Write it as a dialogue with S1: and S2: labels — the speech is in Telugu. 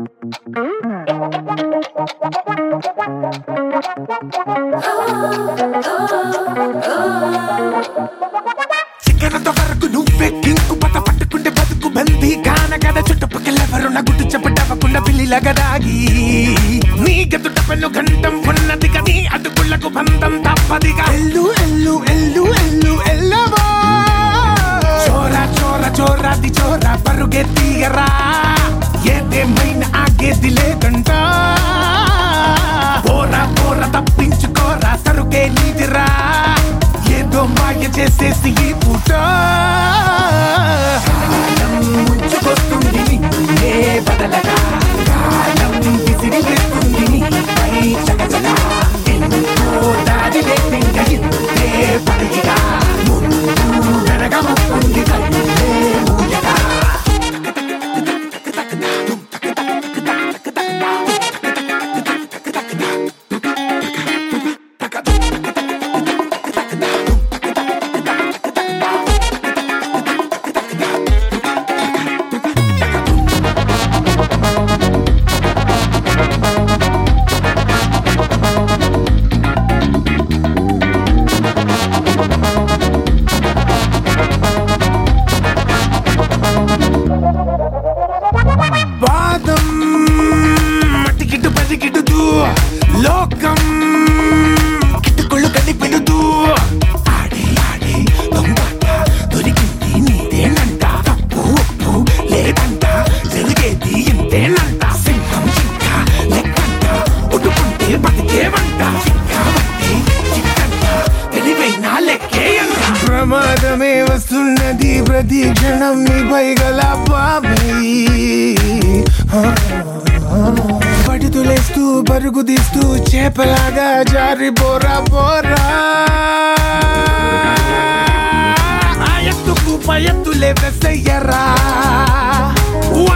S1: చిక్కనతో వరకు నువ్వే కింకు పత పట్టుకుంటే బతుకు బందీ కాన కదా చుట్టుపక్కలెవరు నా గుట్టు చెప్పటవ్వకుండా పిల్లిలాగా దాగి నీ గదుట పెన్ను గంటం ఉన్నది కది అడుగులకు బంధం తప్పదిగా ఎల్లు ఎల్లు ఎల్లు ఎల్లు ఎల్లవో చోరా చోర చోరాది చోర పరుగే తీయరా ఏదేమైనా ఆగేది లేదంట పోరా పోరా తప్పించుకోరా సరుకే నీదిరా ఏదో మాయ చేసేసి ఈ పూట కాలం ముంచుకొస్తుంది నిన్నే బదలగా కాలం విసిరివేస్తుంది నీపై చకచక ఎంతో దారిలే తెంగ ఇంతే పడిగా ముందు వెనగముంది కళ్ళే మూయగా వాదం మట్టికిట్టు పదికిటుదు లోకం కిట్టుకుళ్ళు కలిపెడుదు ఆడే ఆడే దొంగట దొరికింది నీదేనంట తప్పు ఒప్పు లేదంట జరిగేది ఇంతేనంట సింహం చింక లెక్కంట ఉడుకుంటే బతికేవంట చింక బట్టి చిక్కంట తెలివైన లెక్కేయంట ప్రమాదమే వస్తున్నది ప్రతి క్షణం నీపై గల పాపై పడుతులేస్తూ పరుగు తీస్తూ చేపలాగా జారి పోరా పోరా ఆ ఎత్తుకు పై ఎత్తులే వెసయ్యరా